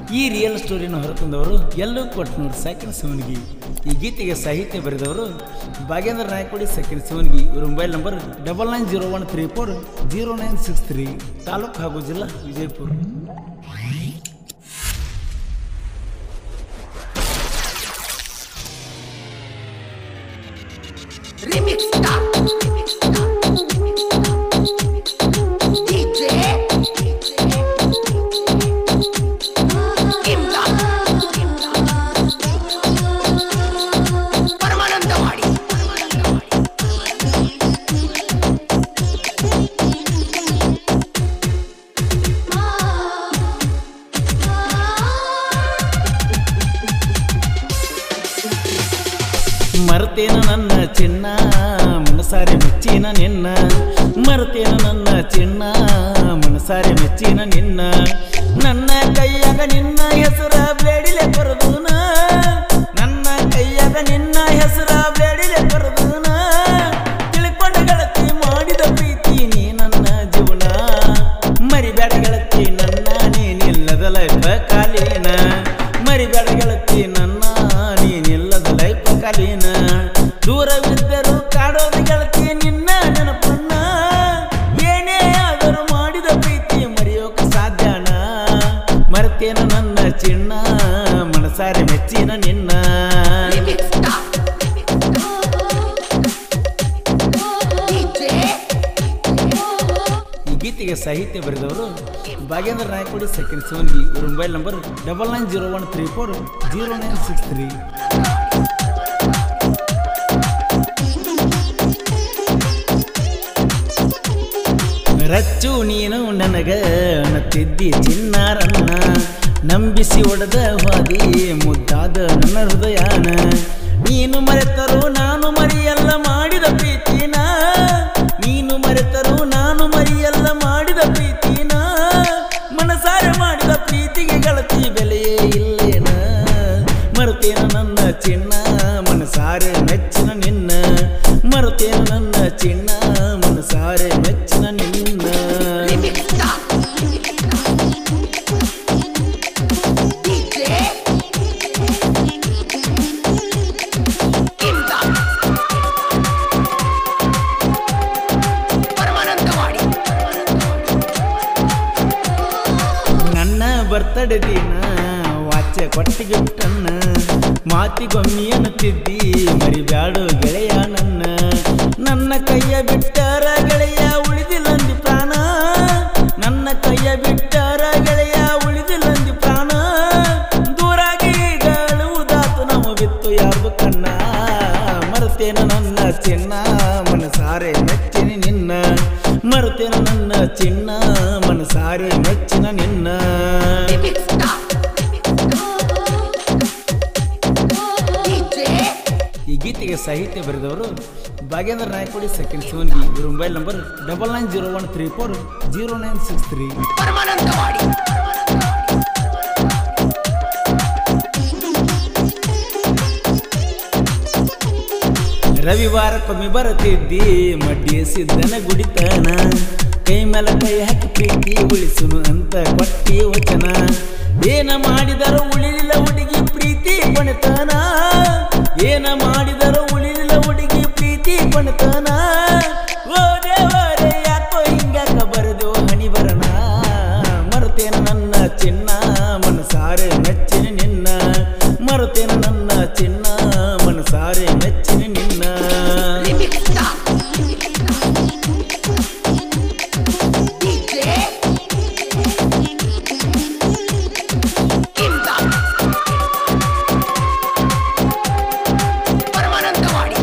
ಈ ರಿಯಲ್ ಸ್ಟೋರಿನ ಹೊರತಂದವರು ಎಲ್ಲೂ ಕೊಟ್ಟನೂರು ಸೆಕೆಂಡ್ ಸೋನ್ಗಿ ಈ ಗೀತೆಗೆ ಸಾಹಿತ್ಯ ಬರೆದವರು ಭಾಗೇಂದ್ರ ನಾಯಕವಾಡಿ ಸೆಕೆಂಡ್ ಸೋನ್ಗಿ ಇವ್ರ mobile number double nine zero one three four zero nine six three taluk ಹಾಗೂ ಜಿಲ್ಲಾ Vijayapura Remix Star. DJ. Imdad. Paramanandawadi ಮರ್ತೇನ ನನ್ನ ಚಿನ್ನ ಮನಸಾರೆ ಮೆಚ್ಚಿನ ನಿನ್ನ ಮರ್ತೇನ ನನ್ನ ಚಿನ್ನ ಮನಸಾರೆ ಮೆಚ್ಚಿನ ನಿನ್ನ ನನ್ನ ಕೈಯಾಗ ನಿನ್ನ ಹೆಸರ ಬೇಡಿಲೆ ಬರದೂನ ನನ್ನ ಕೈಯಾಗ ನಿನ್ನ ಹೆಸರ ಬೇಡಿಲೆ ಬರದೂನ ತಿಳ್ಕೊಂಡ ಗೆಳತಿ ಮಾಡಿದ ಪ್ರೀತಿ ನೀ ನನ್ನ ಜೀವನ ಮರಿಬೇಡ ಗೆಳತಿ ನನ್ನ ನೀನಿಲ್ಲದ ಲೈಫ ಕಾಲೀನ ಮರಿಬೇಡ ಗೆಳತಿ ನನ್ನ ನೀನಿಲ್ಲದ ಲೈಫ ಕಾಲೀನ ದೂರವಿದ್ದರೂ ಕಾಡೋದು ಗೆಳತಿ ನಿನ್ನ ನೆನಪನ್ನ ಏನೇ ಆದರೂ ಮಾಡಿದ ಪ್ರೀತಿ ಮರೆಯೋಕ ಸಾಧ್ಯನ ಮರ್ತೇನ ನನ್ನ ಚಿನ್ನ ಮನಸಾರೆ ಮೆಚ್ಚಿನ ನಿನ್ನ Remix Star. DJ. ಈ ಗೀತೆಗೆ ಸಾಹಿತ್ಯ ಬರೆದವರು ಭಾಗೇಂದ್ರ ನಾಯಕವಾಡಿ ಸೆಕೆಂಡ್ ಸೋನ್ಗಿ ಇವ್ರ mobile number double nine zero one three four zero nine six three ರಚ್ಚು ನೀನು ನನಗ ನತ್ತಿದ್ದಿ ಚಿನ್ನಾರನ್ನ ನಂಬಿಸಿ ಒಡೆದ ಹಾದಿ ಮುದ್ದಾದ ನನ್ನ ಹೃದಯನ ನೀನು ಮರೆತರು ನಾನು ಮರಿಯಲ್ಲ ಮಾಡಿದ ಪ್ರೀತಿನ ನೀನು ಮರೆತರು ನಾನು ಮರಿಯಲ್ಲ ಮಾಡಿದ ಪ್ರೀತಿನ ಮನಸಾರೆ ಮಾಡಿದ ಪ್ರೀತಿಗೆ ಗೆಳತಿ ಬೆಲೆಯೇ ಇಲ್ಲೇನ ಮರುತೇನ ನನ್ನ ಚಿನ್ನ ಮನಸಾರೆ ಮೆಚ್ಚಿನ ನಿನ್ನ ಮರುತೇನ ನನ್ನ ಚಿನ್ನ ಮನಸಾರೆ ಮೆಚ್ಚಿನ ನಿನ್ನ Remix Star. DJ. Imdad. Paramanandawadi ನನ್ನ ಬರ್ತಡೆ ದಿನ ವಾಚ ಕೊಟ್ಟಿಗೆ ಬಿಟ್ಟನ್ನ ಮಾತಿಗೊಮ್ಮೆ ಅನ್ನುತ್ತಿದ್ದಿ ಮರಿಬ್ಯಾಡು ಗೆಳೆಯ ನನ್ನ ನನ್ನ ಕೈಯ ಬಿಟ್ಟರ ಗೆಳೆಯ ಉಳಿದಿಲ್ಲಂದಿ ಪ್ರಾಣ ನನ್ನ ಕೈಯ ಬಿಟ್ಟರ ಗೆಳೆಯ ಉಳಿದಿಲ್ಲಂದಿ ಪ್ರಾಣ ದೂರಾಗಿ ಗಾಳುವುದಾತು ನಾವು ಬಿತ್ತು ಯಾರ್ದು ಕಣ್ಣ ಮರ್ತೇನ ನನ್ನ ಚಿನ್ನ ಮನಸಾರೆ ಮೆಚ್ಚಿನ ನಿನ್ನ ಮರ್ತೇನ ನನ್ನ ಚಿನ್ನ ಮನಸಾರೆ ಮೆಚ್ಚಿನ ನಿನ್ನ Remix Star. DJ. ಈ ಗೀತೆಗೆ ಸಾಹಿತ್ಯ ಬರೆದವರು ಭಾಗೇಂದ್ರ ನಾಯಕವಾಡಿ ಸೆಕೆಂಡ್ ಸೋನ್ಗಿ ಇವ್ರ mobile number double nine zero one three four zero nine six three Paramanandawadi ರವಿವಾರಕ್ಕೊಮ್ಮೆ ಬರುತ್ತಿದ್ದಿ ಮಡ್ಡಿ ಸಿದ್ದನ ಗುಡಿತನ ಕೈ ಮೇಲೆ ಕೈ ಹಾಕಿ ಪ್ರೀತಿ ಉಳಿಸುನು ಅಂತ ಕೊಟ್ಟಿ ವಚನ ಏನ ಮಾಡಿದರೂ ಉಳಿಲಿಲ್ಲ ಹುಡುಗಿ ಪ್ರೀತಿ ಕೊಣತನ ಏನ ಮಾಡಿದರೂ ಉಳಿಲಿಲ್ಲ ಹುಡುಗಿ ಪ್ರೀತಿ ಕೊಣತನ ಓ ದೇವರೇ ಯಾಕೋ ಹಿಂಗಾಕ ಬರದು ಹಣಿ ಬರಣ ಮರುತೇನ ನನ್ನ ಚಿನ್ನ ಮನಸಾರೆ ಮೆಚ್ಚಿನ ನಿನ್ನ ಮರುತೇನ ನನ್ನ ಚಿನ್ನ ಮನಸಾರೆ ಮೆಚ್ಚಿನ ನಿನ್ನ Remix Star. DJ. Imdad. Paramanandawadi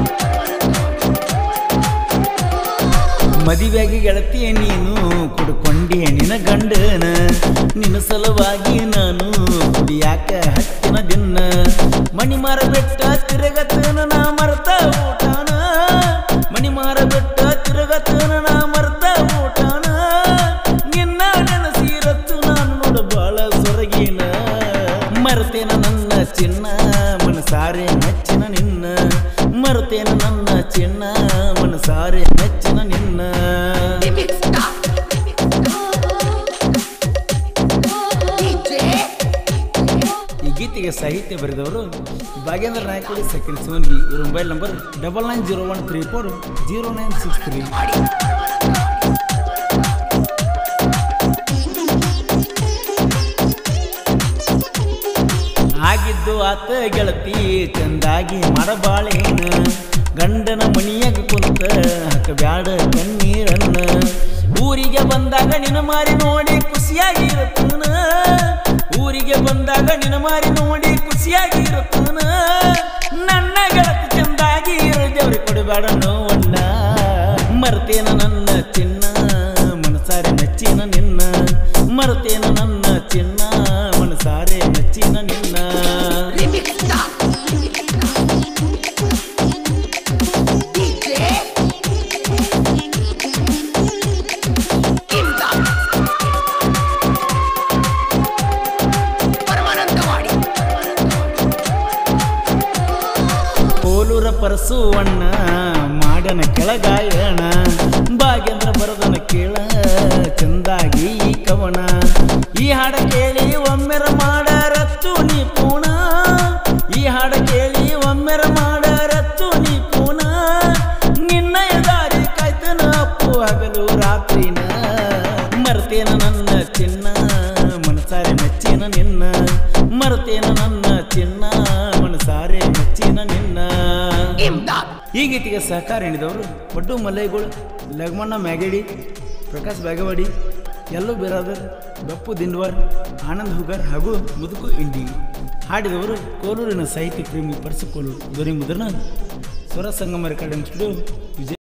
ಮದುವೆಯಾಗಿ ಗೆಳತಿಯ ನೀನು ಕುಡ್ಕೊಂಡಿ ನಿನ ಗಂಡನ ನಿನ್ನ ಸಲುವಾಗಿ ನಾನು ಕುಡಿಯಾಕ ಹತ್ತಿನ ದಿನ ಮಣಿ ಮಾರ ಬೆಟ್ಟ ತಿರುಗತನ ನಾ ಮರ್ತ ಊಟನ ಮಣಿ ಮಾರ ಬೆಟ್ಟ ತಿರುಗತನ ನಾ ಮರ್ತ ಊಟನ ನಿನ್ನ ನೆನಸಿರತ್ತು ನಾನು ನೋಡ ಬಾಳ ಸೊರಗಿನ ಮರ್ತೇನ ನನ್ನ ಚಿನ್ನ ಮನಸಾರೆ ಮೆಚ್ಚಿನ ನಿನ್ನ ಮರ್ತೇನ ನನ್ನ ಚಿನ್ನ ಮನಸಾರೆ ಮೆಚ್ಚಿನ ನಿನ್ನ Remix Star. DJ. ಗೀತೆಗೆ ಸಾಹಿತ್ಯ ಬರೆದವರು ಭಾಗೇಂದ್ರ ನಾಯಕಡಿ ಸೆಕೆಂಡ್ ಸೋನ್ಗಿ ಇವ್ರ mobile number double nine zero one three four zero nine six three ಆಗಿದ್ದು ಆತ ಗೆಳತಿ ಚಂದಾಗಿ ಮಾಡಬಾಳೇನ ಗಂಡನ ಮಣಿಯಾಗ ಕುಂತ ಹಾಕಬ್ಯಾಡ ಕಣ್ಣೀರನ್ನ ಊರಿಗೆ ಬಂದಾಗ ನಿನ ಮಾರಿ ನೋಡಿ ಖುಷಿಯಾಗಿ ಇರುತ್ತನ ಊರಿಗೆ ಬಂದಾಗ ನಿನ ಮಾರಿ ನೋಡಿ ಖುಷಿಯಾಗಿ ಇರುತ್ತನ ನನ್ನ ಗೆಳತಿ ಚಂದಾಗಿ ಇರು ದೇವ್ರಿಗೆ ಕೊಡಬೇಡ ನೋವಣ್ಣ ಮರ್ತೇನ ನನ್ನ ಚಿನ್ನ ಮನಸಾರೆ ಮೆಚ್ಚಿನ ನಿನ್ನ ಮರ್ತೇನ ನನ್ನ ಚಿನ್ನ ಮನಸಾರೆ ಮೆಚ್ಚಿನ ನಿನ್ನ Remix Star. DJ. ಇಮ್ದಾದ್. ಪರಮಾನಂದವಾಡಿ ಕೋಲೂರ ಪರಸುವಣ್ಣ ಮಾಡನ ಕೆಳಗಾಯಣ ಭಾಗ್ಯಂದ್ರ ಬರದನ ಕೇಳ ಚಂದಾಗಿ ಈ ಕವನ ಈ ಹಾಡ ಕೇಳಿ ಒಮ್ಮೆರ ಮಾಡರತ್ತು ನಿಪುಣ ಈ ಹಾಡ ಕೇಳಿ ಒಮ್ಮೆರ ಮಾಡರತ್ತು ನಿಪುಣ ನಿನ್ನ ದಾರಿ ಕಾಯ್ತನ ಅಪ್ಪು ಹಗಲು ರಾತ್ರಿನ ಮರ್ತೇನ ನನ್ನ ಚಿನ್ನ ಮನಸಾರೆ ಮೆಚ್ಚಿನ ನಿನ್ನ ಮರ್ತೇನ ನನ್ನ ಚಿನ್ನ ಮನಸಾರೆ ಮೆಚ್ಚಿನ ನಿನ್ನ ಇಮ್ದಾದ್ ಈ ಗೀತೆಗೆ ಸಹಕಾರ ನೀಡಿದವರು ಪಡ್ಡು ಮಲ್ಲೈಗಳು ಲಗ್ಮಣ್ಣ ಮ್ಯಾಗೇಡಿ ಪ್ರಕಾಶ್ ಬ್ಯಾಗವಾಡಿ ಯಲ್ಲು ಬಿರಾದರ್ ಬಪ್ಪು ದಿಂಡ್ವಾರ್ ಆನಂದ್ ಹುಗರ್ ಹಾಗೂ ಮುದುಕು ಇಂಡಿ ಹಾಡಿದವರು ಕೋಲೂರಿನ ಸಾಹಿತ್ಯ ಪ್ರೇಮಿ ಪರಸು ಕೋಲೂರು ಧ್ವನಿ ಮುದ್ರಣ ಸ್ವರ ಸಂಗಮ ರೆಕಾರ್ಡಿಂಗ್ ಸ್ಟುಡಿಯೋ ವಿಜಯ